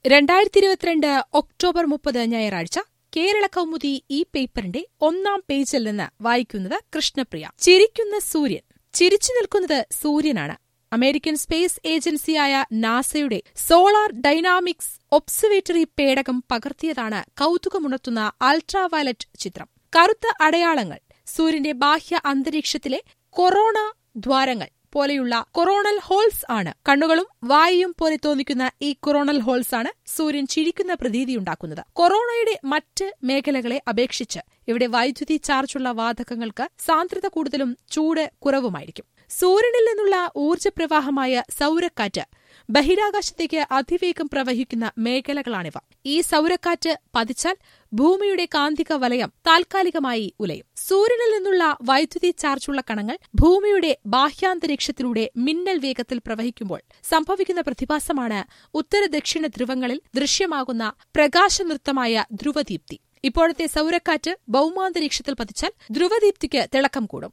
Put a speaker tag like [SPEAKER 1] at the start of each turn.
[SPEAKER 1] രണ്ടായിരത്തി ഇരുപത്തിരണ്ട് ഒക്ടോബർ മുപ്പത് ഞായറാഴ്ച കേരള കൗമുദി ഈ പേപ്പറിന്റെ ഒന്നാം പേജിൽ നിന്ന് വായിക്കുന്നത് കൃഷ്ണപ്രിയ ചിരിക്കുന്ന സൂര്യൻ ചിരിച്ചു നിൽക്കുന്നത് സൂര്യനാണ് അമേരിക്കൻ സ്പേസ് ഏജൻസിയായ നാസയുടെ സോളാർ ഡൈനാമിക്സ് ഒബ്സർവേറ്ററി പേടകം പകർത്തിയതാണ് കൗതുകമുണർത്തുന്ന അൾട്രാവയലറ്റ് ചിത്രം കറുത്ത അടയാളങ്ങൾ സൂര്യന്റെ ബാഹ്യ അന്തരീക്ഷത്തിലെ കൊറോണ ദ്വാരങ്ങൾ പോലെയുള്ള കൊറോണൽ ഹോൾസ് ആണ് കണ്ണുകളും വായയും പോലെ തോന്നിക്കുന്ന ഈ കൊറോണൽ ഹോൾസ് ആണ് സൂര്യൻ ചിരിക്കുന്ന പ്രതീതിയുണ്ടാക്കുന്നത് കൊറോണയുടെ മറ്റ് മേഖലകളെ അപേക്ഷിച്ച് ഇവിടെ വൈദ്യുതി ചാർജുള്ള വാതകങ്ങൾക്ക് സാന്ദ്രത കൂടുതലും ചൂട് കുറവുമായിരിക്കും സൂര്യനിൽ നിന്നുള്ള ഊർജ്ജപ്രവാഹമായ സൗരക്കാറ്റ് ബഹിരാകാശത്തേക്ക് അതിവേഗം പ്രവഹിക്കുന്ന മേഖലകളാണിവ ഈ സൗരക്കാറ്റ് പതിച്ചാൽ ഭൂമിയുടെ കാന്തിക വലയം താൽക്കാലികമായി ഉലയും സൂര്യനിൽ നിന്നുള്ള വൈദ്യുതി ചാർജുള്ള കണങ്ങൾ ഭൂമിയുടെ ബാഹ്യാന്തരീക്ഷത്തിലൂടെ മിന്നൽ വേഗത്തിൽ പ്രവഹിക്കുമ്പോൾ സംഭവിക്കുന്ന പ്രതിഭാസമാണ് ഉത്തര ദക്ഷിണ ധ്രുവങ്ങളിൽ ദൃശ്യമാകുന്ന പ്രകാശനൃത്തമായ ധ്രുവദീപ്തി ഇപ്പോഴത്തെ സൗരക്കാറ്റ് ഭൗമാന്തരീക്ഷത്തിൽ പതിച്ചാൽ ധ്രുവദീപ്തിക്ക് തിളക്കം കൂടും